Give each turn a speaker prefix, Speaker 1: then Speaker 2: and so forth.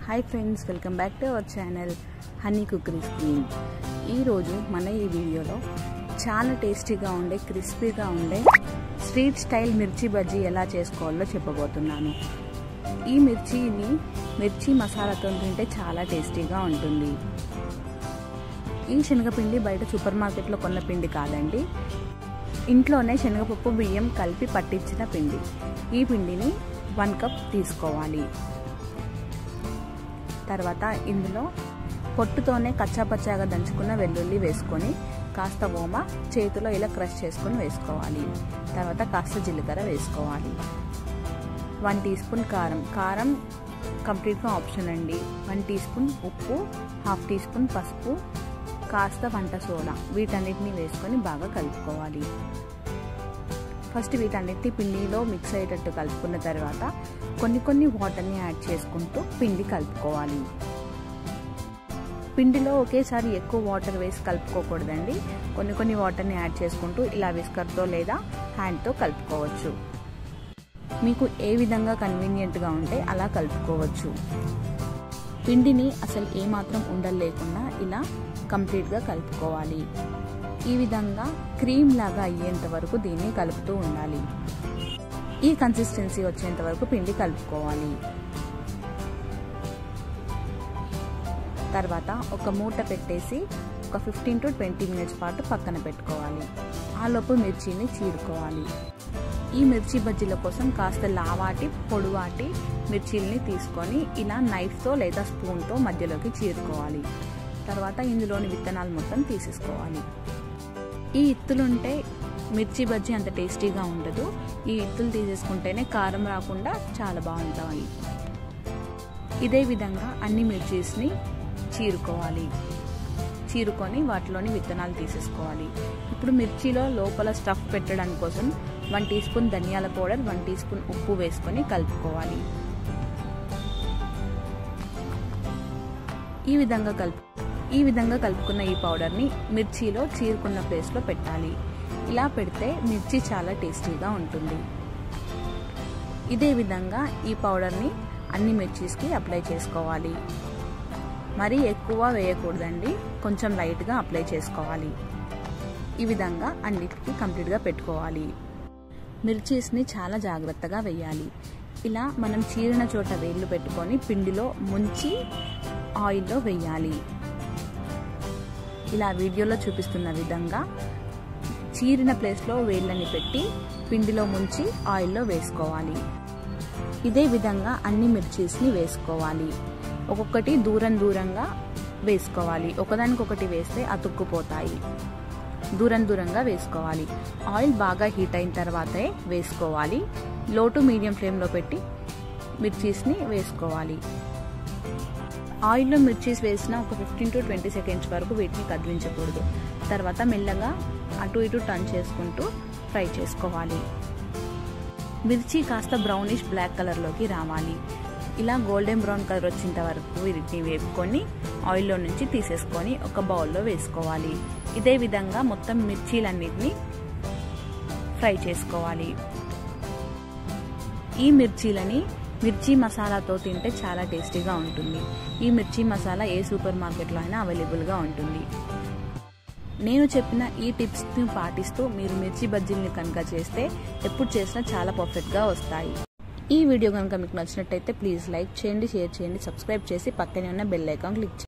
Speaker 1: hi friends welcome back to our channel honey cookery screen ఈరోజు మన ఈ వీడియోలో చాలా టేస్టీగా ఉండే క్రిస్పీగా ఉండే స్ట్రీట్ స్టైల్ మిర్చి బజ్జీ ఎలా చేసుకోవాలో చెప్పబోతున్నాను ఈ మిర్చిని మిర్చి మసాలాతో తింటే చాలా టేస్టీగా ఉంటుంది ఈ శనగపిండి బయట సూపర్ మార్కెట్లో కొన్న పిండి కాదండి ఇంట్లోనే శనగపప్పు బియ్యం కలిపి పట్టించిన పిండి ఈ పిండిని వన్ కప్ తీసుకోవాలి తర్వాత ఇందులో పొట్టుతోనే కచ్చాపచ్చాగా దంచుకున్న వెల్లుల్లి వేసుకొని కాస్త ఓమ చేతిలో ఇలా క్రష్ చేసుకొని వేసుకోవాలి తర్వాత కాస్త జీలకర్ర వేసుకోవాలి వన్ టీ స్పూన్ కారం కారం కంప్లీట్గా ఆప్షన్ అండి వన్ టీ స్పూన్ ఉప్పు హాఫ్ టీ స్పూన్ పసుపు కాస్త వంట సోడా వీటన్నిటిని వేసుకొని బాగా కలుపుకోవాలి ఫస్ట్ వీటన్నిటిని పిండిలో మిక్స్ అయ్యేటట్టు కలుపుకున్న తర్వాత కొన్ని కొన్ని వాటర్ని యాడ్ చేసుకుంటూ పిండి కలుపుకోవాలి పిండిలో ఒకేసారి ఎక్కువ వాటర్ వేసి కలుపుకోకూడదండి కొన్ని కొన్ని వాటర్ని యాడ్ చేసుకుంటూ ఇలా విస్కర్తో లేదా హ్యాండ్తో కలుపుకోవచ్చు మీకు ఏ విధంగా కన్వీనియంట్గా ఉంటే అలా కలుపుకోవచ్చు పిండిని అసలు ఏమాత్రం ఉండలేకుండా ఇలా కంప్లీట్గా కలుపుకోవాలి ఈ విధంగా క్రీమ్ లాగా అయ్యేంత వరకు దీన్ని కలుపుతూ ఉండాలి ఈ కన్సిస్టెన్సీ వచ్చేంత వరకు పిండి కలుపుకోవాలి తర్వాత ఒక మూట పెట్టేసి ఒక ఫిఫ్టీన్ టు ట్వంటీ మినిట్స్ పాటు పక్కన పెట్టుకోవాలి ఆలోపు మిర్చిని చీరుకోవాలి ఈ మిర్చి బజ్జీల కోసం కాస్త లావాటి పొడువాటి మిర్చీలని తీసుకొని ఇలా నైఫ్తో లేదా స్పూన్తో మధ్యలోకి చీరుకోవాలి తర్వాత ఇందులోని విత్తనాలు మొత్తం తీసేసుకోవాలి ఈ ఇత్తులుంటే మిర్చి బజ్జీ అంత టేస్టీగా ఉండదు ఈ ఇత్తులు తీసేసుకుంటేనే కారం రాకుండా చాలా బాగుంటాయి ఇదే విధంగా అన్ని మిర్చీస్ని చీరుకోవాలి చీరుకొని వాటిలోని విత్తనాలు తీసేసుకోవాలి ఇప్పుడు మిర్చిలో లోపల స్టఫ్ పెట్టడానికి కోసం వన్ టీ స్పూన్ ధనియాల పౌడర్ వన్ టీ స్పూన్ ఉప్పు వేసుకొని కలుపుకోవాలి ఈ విధంగా కలుపు ఈ విధంగా కలుపుకున్న ఈ పౌడర్ని మిర్చిలో చీరుకున్న ప్లేస్లో పెట్టాలి ఇలా పెడితే మిర్చి చాలా టేస్టీగా ఉంటుంది ఇదే విధంగా ఈ పౌడర్ని అన్ని మిర్చీస్కి అప్లై చేసుకోవాలి మరీ ఎక్కువ వేయకూడదండి కొంచెం లైట్గా అప్లై చేసుకోవాలి ఈ విధంగా అన్నిటికీ కంప్లీట్గా పెట్టుకోవాలి మిర్చీస్ని చాలా జాగ్రత్తగా వేయాలి ఇలా మనం చీరిన చోట వేళ్ళు పెట్టుకొని పిండిలో ముంచి ఆయిల్లో వేయాలి ఇలా వీడియోలో చూపిస్తున్న విధంగా చీరిన ప్లేస్లో వేళ్ళని పెట్టి పిండిలో ముంచి ఆయిల్లో వేసుకోవాలి ఇదే విధంగా అన్ని మిర్చీస్ని వేసుకోవాలి ఒక్కొక్కటి దూరం దూరంగా వేసుకోవాలి ఒకదానికొకటి వేస్తే అతుక్కుపోతాయి దూరం దూరంగా వేసుకోవాలి ఆయిల్ బాగా హీట్ అయిన తర్వాతే వేసుకోవాలి లో టు మీడియం ఫ్లేమ్లో పెట్టి మిర్చీస్ని వేసుకోవాలి ఆయిల్లో మిర్చీస్ వేసిన ఒక ఫిఫ్టీన్ టు ట్వంటీ సెకండ్స్ వరకు వీటిని కదిలించకూడదు తర్వాత మెల్లగా అటు ఇటు టర్న్ చేసుకుంటూ ఫ్రై చేసుకోవాలి మిర్చి కాస్త బ్రౌనిష్ బ్లాక్ కలర్లోకి రావాలి ఇలా గోల్డెన్ బ్రౌన్ కలర్ వచ్చేంత వరకు వీటిని వేపుకొని ఆయిల్లో నుంచి తీసేసుకొని ఒక బౌల్లో వేసుకోవాలి ఇదే విధంగా మొత్తం మిర్చీలన్నిటిని ఫ్రై చేసుకోవాలి ఈ మిర్చీలని మిర్చి మసాలాతో తింటే చాలా టేస్టీగా ఉంటుంది ఈ మిర్చి మసాలా ఏ సూపర్ మార్కెట్లో అయినా అవైలబుల్గా ఉంటుంది నేను చెప్పిన ఈ టిప్స్ని పాటిస్తూ మీరు మిర్చి బజ్జీల్ని కనుక చేస్తే ఎప్పుడు చేసినా చాలా పర్ఫెక్ట్గా వస్తాయి ఈ వీడియో కనుక మీకు నచ్చినట్టయితే ప్లీజ్ లైక్ చేయండి షేర్ చేయండి సబ్స్క్రైబ్ చేసి పక్కనే ఉన్న బెల్ ఐకాన్ క్లిక్ చేయండి